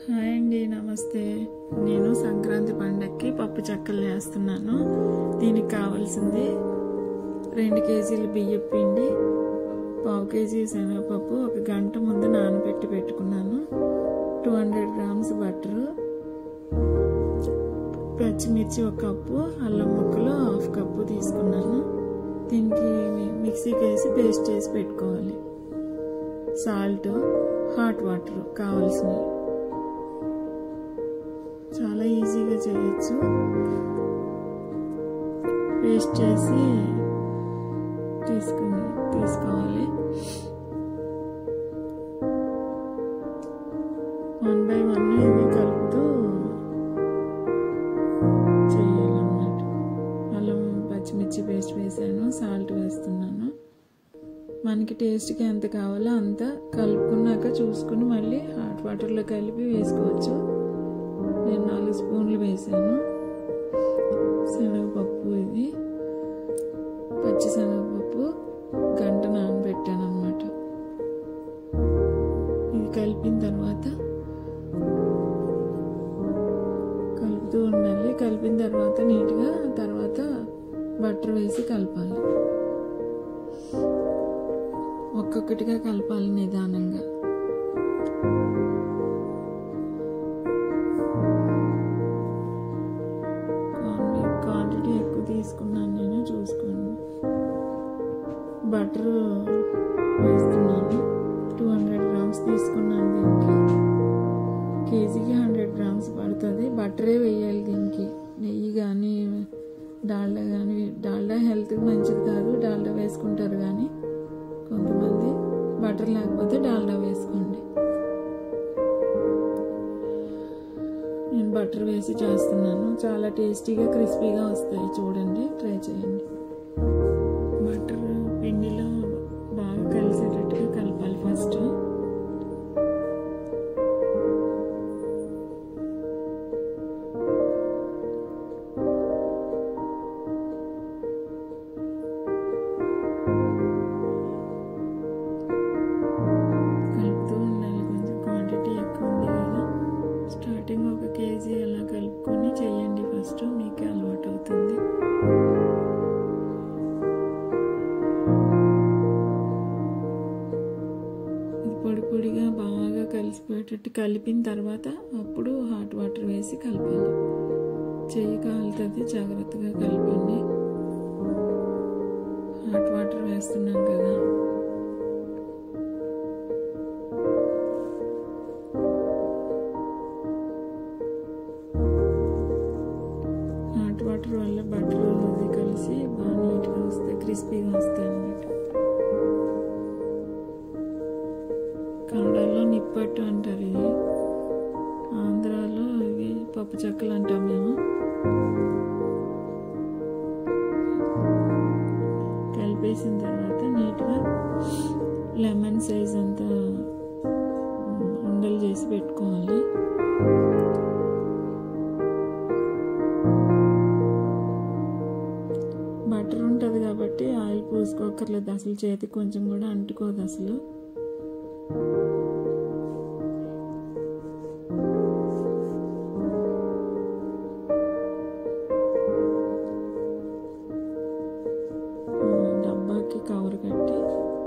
hi అండి నమస్తే నేను సంక్రాంతి పండక్కి పప్పు చెక్కలు చేస్తున్నాను దీనికి కావాల్సింది రెండు కేజీలు బియ్యం పిండి పావు కేజీ శనగపప్పు ఒక గంట ముందు నానబెట్టి పెట్టుకున్నాను టూ హండ్రెడ్ గ్రామ్స్ బటరు పచ్చిమిర్చి ఒక కప్పు అల్లం ముక్కలు హాఫ్ కప్పు తీసుకున్నాను దీనికి మిక్సీకి వేసి పేస్ట్ చేసి పెట్టుకోవాలి సాల్ట్ హాట్ వాటర్ కావాల్సినవి చాలా ఈజీగా చేయొచ్చు పేస్ట్ చేసి తీసుకుని తీసుకోవాలి వన్ బై వన్ ఇవి కలుపుతూ చేయాలన్నమాట అల్లం పచ్చిమిర్చి పేస్ట్ వేసాను సాల్ట్ వేస్తున్నాను మనకి టేస్ట్కి ఎంత కావాలో అంత కలుపుకున్నాక చూసుకుని మళ్ళీ హాట్ వాటర్లో కలిపి వేసుకోవచ్చు నేను నాలుగు స్పూన్లు వేసాను శనగపప్పు ఇది పచ్చి శనగపప్పు గంట నానబెట్టాను అనమాట ఇది కలిపిన తర్వాత కలుపుతూ ఉండాలి కలిపిన తర్వాత నీట్గా తర్వాత బటర్ వేసి కలపాలి ఒక్కొక్కటిగా కలపాలి నిదానంగా క్వాంటిటీ ఎక్కువ తీసుకున్నాను నేను చూసుకోండి బటర్ వేస్తున్నాను టూ హండ్రెడ్ గ్రామ్స్ తీసుకున్నాను దీనికి కేజీకి హండ్రెడ్ గ్రామ్స్ పడుతుంది బటరే వేయాలి దీనికి నెయ్యి కానీ డాల్డా కానీ డాల్డా హెల్త్కి మంచిది కాదు డాల్డా వేసుకుంటారు కానీ కొంతమంది బటర్ లేకపోతే డాల్డా వేసుకోండి నేను బటర్ వేసి చేస్తున్నాను చాలా టేస్టీగా క్రిస్పీగా వస్తాయి చూడండి ట్రై చేయండి బటర్ పిండిలో బాగా కలిసేటట్టుగా కలపాలి ఫస్ట్ కలుపుతూ ఉండాలి కొంచెం క్వాంటిటీ ఎక్కువ ఉంది కదా స్టార్టింగ్ ఒక కేజీ అలా కలుపుకొని చేయండి ఫస్ట్ మీకు అలవాటు అవుతుంది ఇది పొడి పొడిగా బాగా కలిసిపోయేటట్టు కలిపిన తర్వాత అప్పుడు హాట్ వాటర్ వేసి కలపాలి చెయ్యి కాలుతుంది జాగ్రత్తగా కలపండి హాట్ వాటర్ వేస్తున్నాం కదా హాట్ వాటర్ వల్ల బటర్ అది కలిసి బాగా నీట్గా వస్తాయి క్రిస్పీగా వస్తాయి అన్నమాట కన్నడలో నిప్పట్టు అంటారు ఇది ఆంధ్రాలో ఇవి పప్పు చెక్కలు అంటాం మేము కలిపేసిన తర్వాత నీట్గా లెమన్ సైజ్ అంతా ఉండలు చేసి పెట్టుకోవాలి బటర్ ఉంటుంది కాబట్టి ఆయిల్ పూసుకోకర్లేదు అసలు చేతికి కొంచెం కూడా అంటుకోదు అసలు డబ్బాకి కవర్ కట్టి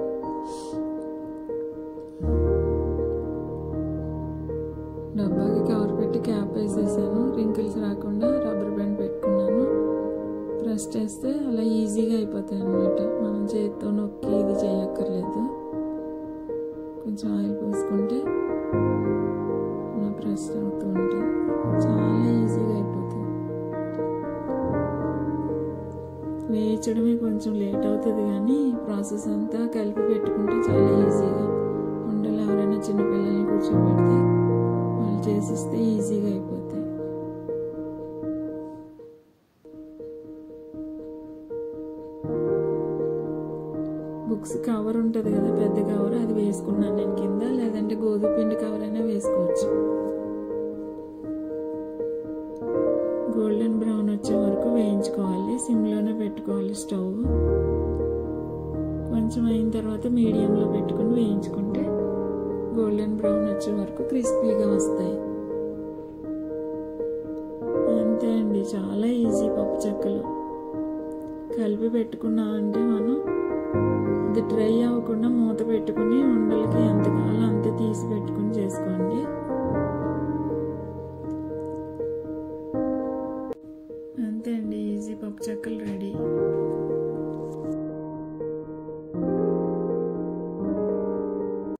డబ్బాకి కవర్ పెట్టి క్యాప్ వేసేసాను రింకిల్స్ రాకుండా రబ్బర్ బ్యాండ్ పెట్టుకున్నాను ప్రెస్ చేస్తే అలా ఈజీగా అయిపోతాయి అన్నమాట మనం చేతితో నొక్కి ఇది చేయక్కర్లేదు కొంచెం ఆయిల్ పోసుకుంటే అలా ప్రెస్ అవుతూ ఉంటుంది చాలా ఈజీగా అయిపోతుంది వేయించడమే కొంచెం లేట్ అవుతుంది కానీ ప్రాసెస్ అంతా కలిపి పెట్టుకుంటే చాలా ఈజీగా ఉండలు ఎవరైనా చిన్నపిల్లల్ని కూర్చోబెడితే వాళ్ళు చేసిస్తే ఈజీగా అయిపోతాయి బుక్స్ కవర్ ఉంటుంది కదా పెద్ద కవర్ అది వేసుకున్నాను నేను కింద లేదంటే గోధుమ పిండి కవర్ అయినా వేసుకోవచ్చు గోల్డెన్ బ్రౌన్ వచ్చే వరకు వేయించుకోవాలి సిమ్లోనే పెట్టుకోవాలి స్టవ్ కొంచెం అయిన తర్వాత మీడియంలో పెట్టుకుని వేయించుకుంటే గోల్డెన్ బ్రౌన్ వచ్చే వరకు క్రిస్పీగా వస్తాయి చాలా ఈజీ పప్పు చెక్కలు కలిపి పెట్టుకున్నామంటే మనం ఇది డ్రై అవ్వకుండా మూత పెట్టుకుని ఉండలకి ఎంత కావాలో అంత తీసి పెట్టుకుని చేసుకోండి అంతే అండి ఈజీ పప్పు చెక్కలు రెడీ